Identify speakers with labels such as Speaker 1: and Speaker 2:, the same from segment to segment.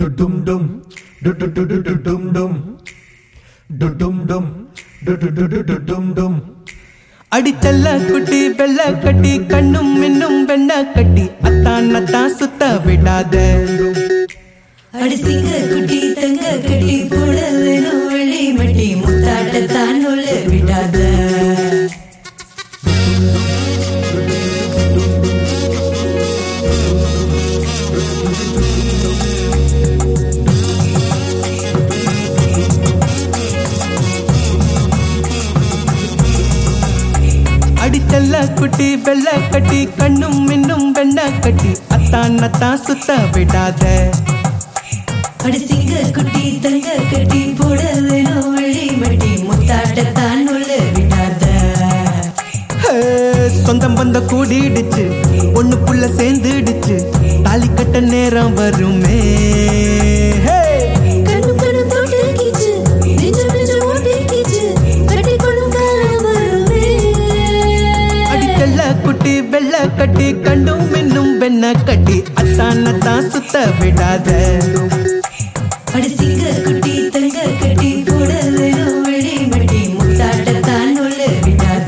Speaker 1: dum dum du du du du du dum dum du dum dum du du du du du dum dum
Speaker 2: அடிச்சல்ல குட்டி வெள்ள கட்டி கண்ணும் மின்னும் வெண்ண கட்டி அத்தான் அத்தான் சுத்த விடாத
Speaker 3: அடிசிங்க குட்டி தங்க கட்டி போட வேணும் வெள்ளி மட்டி முத்தாட்டத்தான் உள்ள விடாத
Speaker 2: அடிச்சல்ல குட்டி வெள்ள கட்டி கண்ணும் மின்னும் வெண்ண கட்டி அத்தான் அத்தான் சுத்த விடாத
Speaker 3: அடிசிங்க குட்டி தங்க கட்டி போட வேணும் வெள்ளி மட்டி முத்தாட்டத்தான் உள்ள விடாத
Speaker 2: ஹே, சொந்தம் பந்த கூடிடுச்சு ஒண்ணுக்குள்ள சேர்ந்துடுச்சு தாலி கட்ட நேரம் வருமே ஹே,
Speaker 3: கண்ணு கண்ணு தொட்டு கீச்சு நெஞ்சு நெஞ்சு ஓட்டி கீச்சு கட்டி கொள்ளும் காலம் வருமே
Speaker 2: அடிச்சல்ல குட்டி வெள்ள கட்டி கண்ணும் மின்னும் வெண்ண கட்டி அத்தான் அத்தான் சுத்த விடாத
Speaker 3: அடிசிங்க குட்டி தங்க கட்டி போட வேணும் வெள்ளி மட்டி முத்தாட்டத்தான் உள்ள விடாத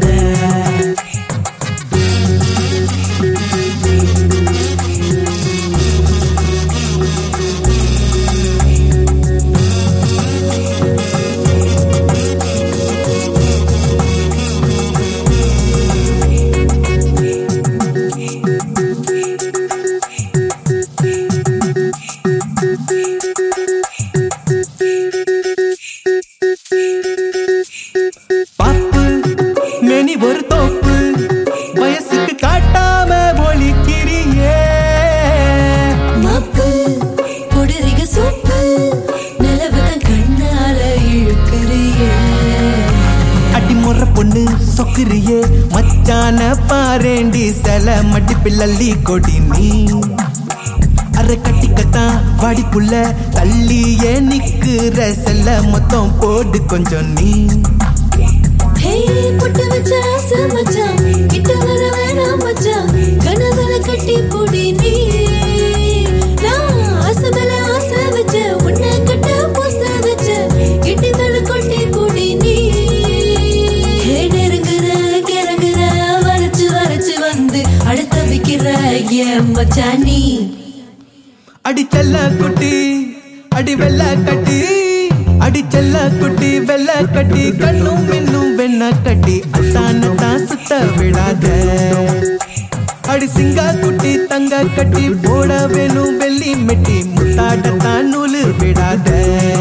Speaker 2: பாப்பு மேனி ஒரு தோப்பு வயசுக்கு காட்டாம ஒழிக்கிறியே
Speaker 3: மாப்பு பொடுறிக சோப்பு நிலவுதான் கண்ணால இழுக்கிறியே
Speaker 2: அடி முறை பொண்ணு சொக்குறியே மச்சான பாரேண்டி செல மட்டி பிள்ளி கொடி நீ அரை கட்டிக்கத்தான் வாடிப்புள்ள தள்ளியே நிக்குற செல்ல மொத்தம் போடு கொஞ்சம் நீ
Speaker 3: ஹே பொட்டு வச்ச ஆசை மச்சான் கிட்ட வர வேணாம் மச்சான் கனவுல கட்டி போடி நீ நான் ஆசை மேல ஆசை வச்ச உன்னை கட்ட பூச வச்ச கிட்டி மேல கொட்டி போடி நீ ஹே நெருங்குற கிறங்குற வரைச்சு வரைச்சு வந்து அடுத்த விக்கிற என் மச்சான் நீ
Speaker 2: அடி செல்ல குட்டி அடி வெள்ள கட்டி அடி செல்ல குட்டி வெள்ள கட்டி கண்ணும் மின்னும் வெண்ண கட்டி அத்தான தான் சுத்த விடாத அடி சிங்கா குட்டி தங்க கட்டி போட வேணும் வெள்ளி மெட்டி முத்தாட தான் நூலு விடாத